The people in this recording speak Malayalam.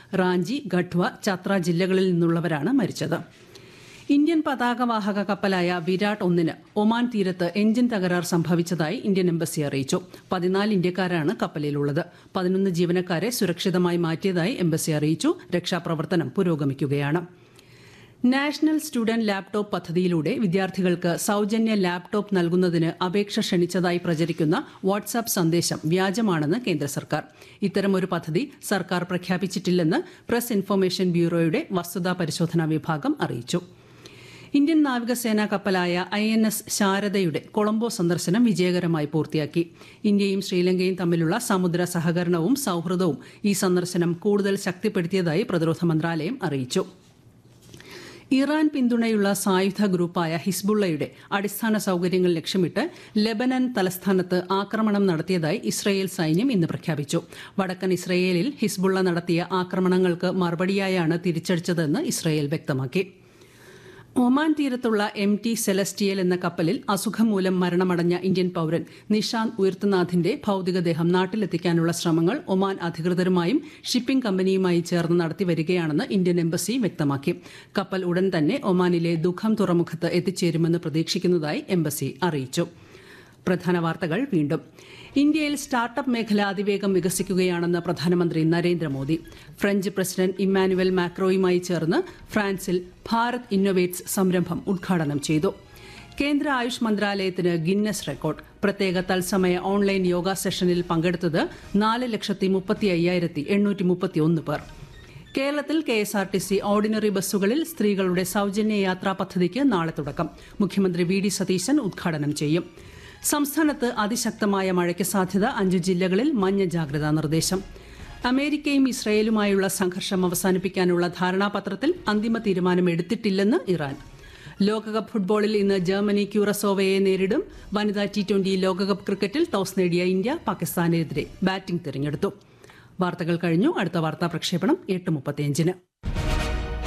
റാഞ്ചി ഗഡ്വ ചത്ര ജില്ലകളിൽ നിന്നുള്ളവരാണ് മരിച്ചത് ഇന്ത്യൻ പതാകവാഹക കപ്പലായ വിരാട് ഒന്നിന് ഒമാൻ തീരത്ത് എഞ്ചിൻ തകരാർ സംഭവിച്ചതായി ഇന്ത്യൻ എംബസി അറിയിച്ചു പതിനാല് ഇന്ത്യക്കാരാണ് കപ്പലിലുള്ളത് പതിനൊന്ന് ജീവനക്കാരെ സുരക്ഷിതമായി മാറ്റിയതായി എംബസി അറിയിച്ചു രക്ഷാപ്രവർത്തനം പുരോഗമിക്കുകയാണ് നാഷണൽ സ്റ്റുഡന്റ് ലാപ്ടോപ്പ് പദ്ധതിയിലൂടെ വിദ്യാർത്ഥികൾക്ക് സൌജന്യ ലാപ്ടോപ്പ് നൽകുന്നതിന് അപേക്ഷ ക്ഷണിച്ചതായി പ്രചരിക്കുന്ന വാട്സാപ്പ് സന്ദേശം വ്യാജമാണെന്ന് കേന്ദ്ര സർക്കാർ ഇത്തരമൊരു പദ്ധതി സർക്കാർ പ്രഖ്യാപിച്ചിട്ടില്ലെന്ന് പ്രസ് ഇൻഫർമേഷൻ ബ്യൂറോയുടെ വസ്തുതാ പരിശോധനാ വിഭാഗം അറിയിച്ചു ഇന്ത്യൻ നാവികസേനാ കപ്പലായ ഐ എൻ എസ് ശാരദയുടെ കൊളംബോ സന്ദർശനം വിജയകരമായി പൂർത്തിയാക്കി ഇന്ത്യയും ശ്രീലങ്കയും തമ്മിലുള്ള സമുദ്ര സഹകരണവും സൌഹൃദവും ഈ സന്ദർശനം കൂടുതൽ ശക്തിപ്പെടുത്തിയതായി പ്രതിരോധ മന്ത്രാലയം അറിയിച്ചു ഇറാൻ പിന്തുണയുള്ള സായുധ ഗ്രൂപ്പായ ഹിസ്ബുള്ളയുടെ അടിസ്ഥാന സൌകര്യങ്ങൾ ലക്ഷ്യമിട്ട് ലെബനൻ തലസ്ഥാനത്ത് ആക്രമണം നടത്തിയതായി ഇസ്രയേൽ സൈന്യം ഇന്ന് പ്രഖ്യാപിച്ചു വടക്കൻ ഇസ്രയേലിൽ ഹിസ്ബുള്ള നടത്തിയ ആക്രമണങ്ങൾക്ക് മറുപടിയായാണ് തിരിച്ചടിച്ചതെന്ന് ഇസ്രയേൽ വ്യക്തമാക്കി ഒമാൻ തീരത്തുള്ള എം ടി സെലസ്റ്റിയൽ എന്ന കപ്പലിൽ അസുഖം മൂലം മരണമടഞ്ഞ ഇന്ത്യൻ പൌരൻ നിഷാന്ത് ഉയർത്തുനാഥിന്റെ ഭൌതികദേഹം നാട്ടിലെത്തിക്കാനുള്ള ശ്രമങ്ങൾ ഒമാൻ അധികൃതരുമായും ഷിപ്പിംഗ് കമ്പനിയുമായി ചേർന്ന് നടത്തിവരികയാണെന്ന് ഇന്ത്യൻ എംബസി വ്യക്തമാക്കി കപ്പൽ ഉടൻ തന്നെ ഒമാനിലെ ദുഃഖം തുറമുഖത്ത് എത്തിച്ചേരുമെന്ന് പ്രതീക്ഷിക്കുന്നതായി എംബസി അറിയിച്ചു പ്രധാന വാർത്തകൾ വീണ്ടും ഇന്ത്യയിൽ സ്റ്റാർട്ടപ്പ് മേഖല അതിവേഗം വികസിക്കുകയാണെന്ന് പ്രധാനമന്ത്രി നരേന്ദ്രമോദി ഫ്രഞ്ച് പ്രസിഡന്റ് ഇമ്മാനുവൽ മാക്രോയുമായി ചേർന്ന് ഫ്രാൻസിൽ ഭാരത് ഇന്നൊവേറ്റ്സ് സംരംഭം ഉദ്ഘാടനം ചെയ്തു കേന്ദ്ര ആയുഷ് മന്ത്രാലയത്തിന് ഗിന്നസ് റെക്കോർഡ് പ്രത്യേക തത്സമയ ഓൺലൈൻ യോഗ സെഷനിൽ പങ്കെടുത്തത് നാല് ലക്ഷത്തി മുപ്പത്തി അയ്യായിരത്തി എണ്ണൂറ്റി മുപ്പത്തി ഒന്ന് പേർ കേരളത്തിൽ K S R T C ordinary ബസ്സുകളിൽ സ്ത്രീകളുടെ സൌജന്യ യാത്രാ പദ്ധതിക്ക് നാളെ തുടക്കം മുഖ്യമന്ത്രി വി ഡി സതീശൻ ഉദ്ഘാടനം ചെയ്യും സംസ്ഥാനത്ത് അതിശക്തമായ മഴയ്ക്ക് സാധ്യത അഞ്ച് ജില്ലകളിൽ മഞ്ഞ ജാഗ്രതാ നിർദ്ദേശം അമേരിക്കയും ഇസ്രയേലുമായുള്ള സംഘർഷം അവസാനിപ്പിക്കാനുള്ള ധാരണാപത്രത്തിൽ അന്തിമ തീരുമാനം എടുത്തിട്ടില്ലെന്ന് ഇറാൻ ലോകകപ്പ് ഫുട്ബോളിൽ ഇന്ന് ജർമ്മനി ക്യൂറസോവയെ നേരിടും വനിതാ ടി ട്വന്റി ലോകകപ്പ് ക്രിക്കറ്റിൽ ടോസ് നേടിയ ഇന്ത്യ പാകിസ്ഥാനെതിരെ ബാറ്റിംഗ് തിരഞ്ഞെടുത്തു വാർത്തകൾ കഴിഞ്ഞു അടുത്ത വാർത്താ പ്രക്ഷേപണം എട്ട് മുപ്പത്തിയഞ്ചിന്